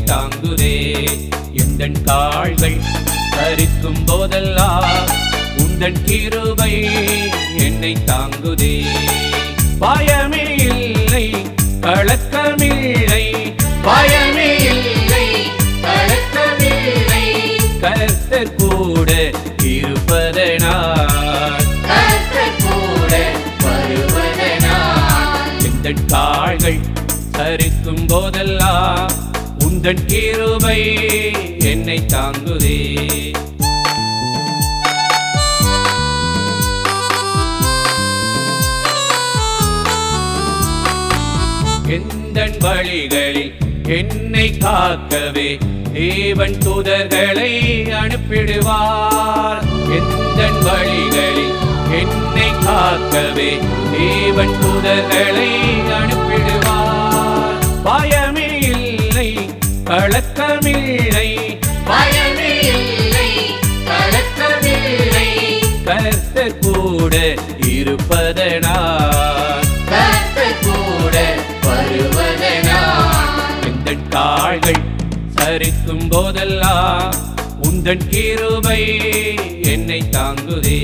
தாங்குதே எந்தன் கால்கள் தரிக்கும் போதெல்லாம் உந்தன் கிருபை என்னை தாங்குதே பயமே இல்லை கலக்கமில்லை பயமே இல்லை கலக்கமில்லை கர்த்தர் கூட இருப்பதனால் கர்த்தர் கூட வருவதனால் எந்தன் கால்கள் சரிக்கும் போதெல்லாம் உந்தன் கிருபை என்னை தாங்குதே எந்தன் வழிகளில் என்னை காக்கவே தேவன் தூதர்களை அனுப்பிடுவார் எந்தன் வழிகளில் என்னை காக்கவே தேவன் தூதர்களை அனுப்பிடுவார் பயமே இல்லை கலக்கமில்லை பயமே இல்லை கலக்கமில்லை கர்த்தர் கூட இருப்பதனால் கர்த்தர் கூட வருவதனால் எந்த கால்கள் சரிக்கும் போதெல்லாம் உந்தன் கிருபை என்னை தாங்குதே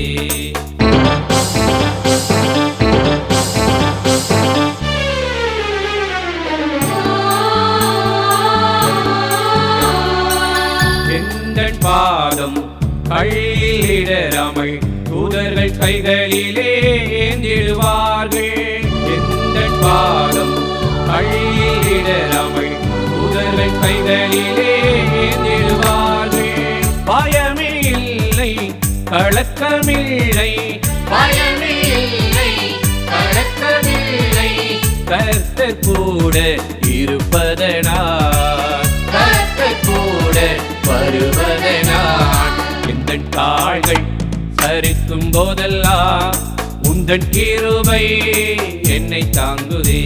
எந்தன் பாதம் கள்ளிடராமல் தூதர்கள் கைகளிலே ஏந்திடுவார்கள் எந்தன் பாதம் கள்ளிடராமல் தூதர்கள் கைகளிலே ஏந்திடுவார்கள் பயமே இல்லை கலக்கமில்லை பயமே இல்லை கலக்கமில்லை கர்த்தர் கூட இருப்பதனால் கர்த்தர் கூட வருவதனால் எந்தன் கால்கள் சரிக்கும் போதெல்லாம் உந்தன் கிருபை என்னை தாங்குதே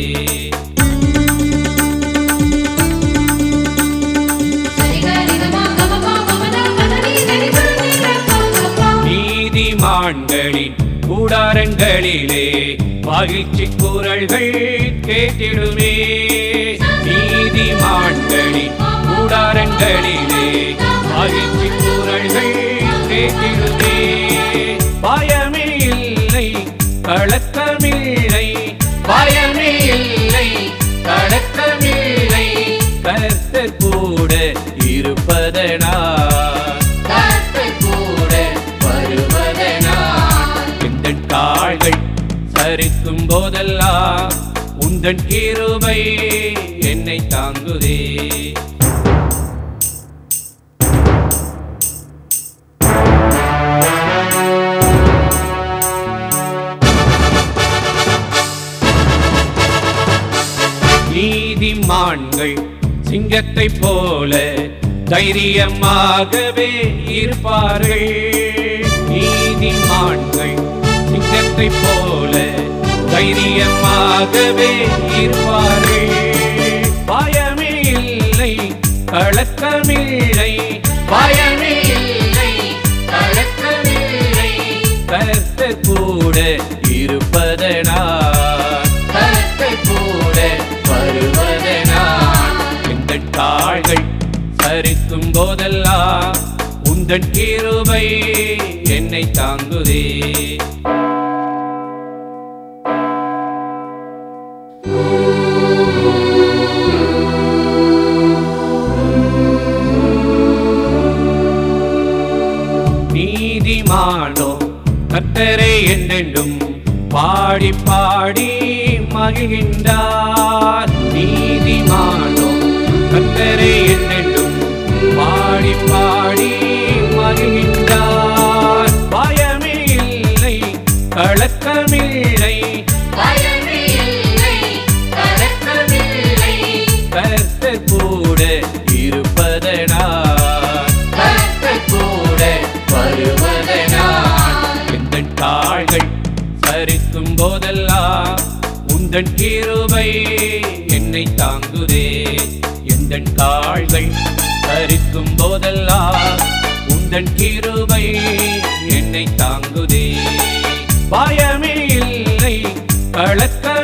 நீதிமான்களின் கூடாரங்களிலே மகிழ்ச்சி குரல்கள் கேட்டிடுமே நீதிமான்களின் கூடாரங்களிலே மகிழ்ச்சி குரல்கள் கேட்டிடுமே பயமே இல்லை கலக்கமில்லை பயமே இல்லை கலக்கமில்லை கர்த்தர் கூட இருப்பதனால் கர்த்தர் கூட வருவதனால் எந்தன் கால்கள் சரிக்கும் போதெல்லாம் உந்தன் கிருபை என்னை தாங்குதே நீதிமான்கள் சிங்கத்தை போல தைரியமாகவே இருப்பார்கள் நீதிமான்கள் சிங்கத்தை போல தைரியமாகவே இருப்பார்கள் பயமே இல்லை கலக்கமில்லை பயமே இல்லை கலக்கமில்லை கர்த்தர் கூட இருப்பதனால் கர்த்தர் கூட வருவதனால் எந்தன் கால்கள் சரிக்கும் போதெல்லாம் உந்தன் கிருபை என்னை தாங்குதே நீதிமானோ கர்த்தரை என்றென்றும் பாடி பாடி மகிழ்கின்றார் நீதிமானோ கர்த்தரை என்றென்றும் பாடி பாடி மகிழ்கின்றார் பயமே இல்லை கலக்கமில்லை பயமே இல்லை கலக்கமில்லை கர்த்தர் கூட இருப்பதனால் கர்த்தர் கூட வருவதனால் எந்தன் கால்கள் சரிக்கும் போதெல்லாம் உந்தன் கிருபை என்னை தாங்குதே எந்தன் கால்கள் சரிக்கும் போதெல்லாம் உந்தன் கிருபை என்னை தாங்குதே பயமே இல்லை கலக்க